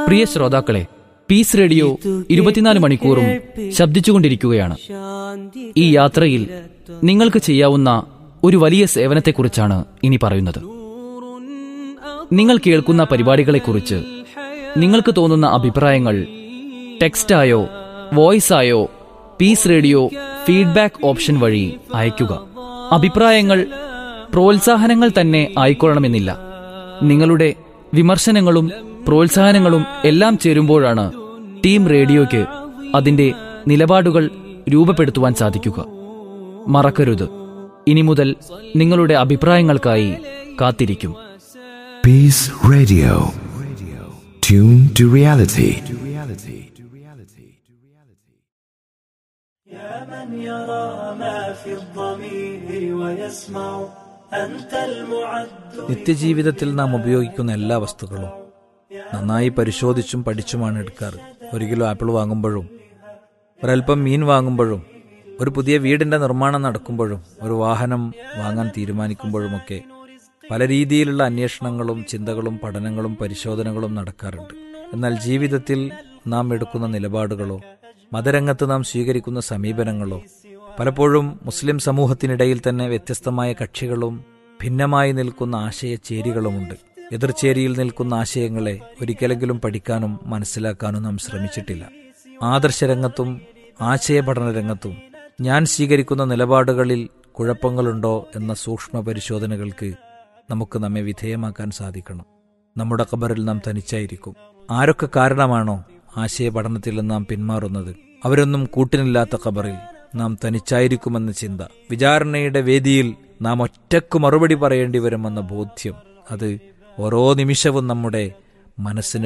പ്രിയ ശ്രോതാക്കളെ piece radio ഇരുപത്തിനാല് മണിക്കൂറും ശബ്ദിച്ചുകൊണ്ടിരിക്കുകയാണ് ഈ യാത്രയിൽ നിങ്ങൾക്ക് ചെയ്യാവുന്ന ഒരു വലിയ സേവനത്തെക്കുറിച്ചാണ് ഇനി പറയുന്നത് നിങ്ങൾ കേൾക്കുന്ന പരിപാടികളെക്കുറിച്ച് നിങ്ങൾക്ക് തോന്നുന്ന അഭിപ്രായങ്ങൾ ടെക്സ്റ്റായോ വോയിസായോ പീസ് റേഡിയോ ഫീഡ്ബാക്ക് ഓപ്ഷൻ വഴി അയയ്ക്കുക അഭിപ്രായങ്ങൾ പ്രോത്സാഹനങ്ങൾ തന്നെ ആയിക്കൊള്ളണമെന്നില്ല നിങ്ങളുടെ വിമർശനങ്ങളും പ്രോത്സാഹനങ്ങളും എല്ലാം ചേരുമ്പോഴാണ് ടീം റേഡിയോയ്ക്ക് അതിന്റെ നിലപാടുകൾ രൂപപ്പെടുത്തുവാൻ സാധിക്കുക മറക്കരുത് ഇനി മുതൽ നിങ്ങളുടെ അഭിപ്രായങ്ങൾക്കായി കാത്തിരിക്കും Peace Radio. Tune to reality. يا من يرى ما في الضمير ويسمع أنت المعد നിത്യജീവിതത്തിൽ നാം ഉപയോഗിക്കുന്ന എല്ലാ വസ്തുക്കളും നന്നായി പരിശോധിച്ചും പഠിച്ചുമാണ് എടുക്കാറ് ഒരു കിലോ ആപ്പിൾ വാങ്ങുമ്പോഴും ഒരൽപ്പം മീൻ വാങ്ങുമ്പോഴും ഒരു പുതിയ വീടിന്റെ നിർമ്മാണം നടക്കുമ്പോഴും ഒരു വാഹനം വാങ്ങാൻ തീരുമാനിക്കുമ്പോഴുമൊക്കെ പല രീതിയിലുള്ള അന്വേഷണങ്ങളും ചിന്തകളും പഠനങ്ങളും പരിശോധനകളും നടക്കാറുണ്ട് എന്നാൽ ജീവിതത്തിൽ നാം എടുക്കുന്ന നിലപാടുകളോ മതരംഗത്ത് നാം സ്വീകരിക്കുന്ന സമീപനങ്ങളോ പലപ്പോഴും മുസ്ലിം സമൂഹത്തിനിടയിൽ തന്നെ വ്യത്യസ്തമായ കക്ഷികളും ഭിന്നമായി നിൽക്കുന്ന ആശയചേരികളുമുണ്ട് എതിർചേരിയിൽ നിൽക്കുന്ന ആശയങ്ങളെ ഒരിക്കലെങ്കിലും പഠിക്കാനും മനസ്സിലാക്കാനും നാം ശ്രമിച്ചിട്ടില്ല ആദർശരംഗത്തും ആശയപഠന രംഗത്തും ഞാൻ സ്വീകരിക്കുന്ന നിലപാടുകളിൽ കുഴപ്പങ്ങളുണ്ടോ എന്ന സൂക്ഷ്മ പരിശോധനകൾക്ക് നമുക്ക് നമ്മെ വിധേയമാക്കാൻ സാധിക്കണം നമ്മുടെ ഖബറിൽ നാം തനിച്ചായിരിക്കും ആരൊക്കെ കാരണമാണോ ആശയപഠനത്തിൽ നാം പിന്മാറുന്നത് അവരൊന്നും കൂട്ടിനില്ലാത്ത ഖബറിൽ നാം തനിച്ചായിരിക്കുമെന്ന ചിന്ത വിചാരണയുടെ വേദിയിൽ നാം ഒറ്റക്ക് മറുപടി പറയേണ്ടി വരുമെന്ന ബോധ്യം അത് ഓരോ നിമിഷവും നമ്മുടെ മനസ്സിന്